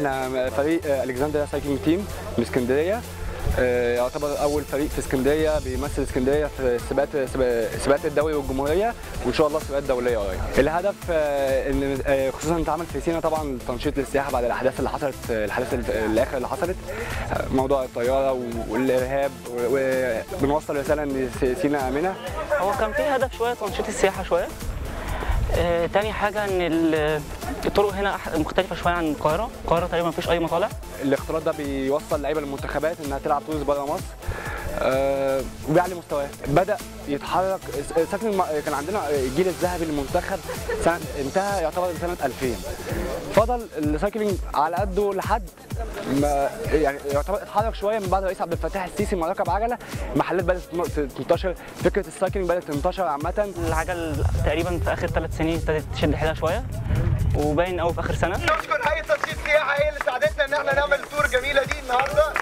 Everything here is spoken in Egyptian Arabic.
احنا فريق الكسندريا سايكلينج تيم من اسكندريه آه، يعتبر اول فريق في اسكندريه بيمثل اسكندريه في سباقات سباقات الدوري والجمهوريه وان شاء الله سباقات دوليه قريب. الهدف آه، ان آه، خصوصا اتعمل في سينا طبعا تنشيط للسياحه بعد الاحداث اللي حصلت الاحداث اللي- الاخر اللي حصلت آه، موضوع الطياره والارهاب وبنوصل رساله ان سينا امنه هو كان في هدف شويه تنشيط السياحه شويه آه، تاني حاجه ان ال- الطرق هنا أح- مختلفه شويه عن القاهره القاهره تقريبا مفيش اي مطالع الاختلاط ده بيوصل لعيبه المنتخبات انها تلعب تونس بره مصر آه، وبيعلي مستواها بدا يتحرك ساكن الم- كان عندنا الجيل الذهبي للمنتخب سنة انتهى يعتبر سنه 2000 فضل السايكلينج على قده لحد ما يعني يعتبر اتحرك شويه من بعد الرئيس عبد الفتاح السيسي ما ركب عجله محلات بدات تنتشر فكره السايكلينج بدات تنتشر عامه العجل تقريبا في اخر ثلاث سنين ابتدت تشد حيلها شويه وباين قوي في اخر سنه نشكر هيئه تنشيط سياحه هي اللي ساعدتنا ان احنا نعمل التور الجميله دي النهارده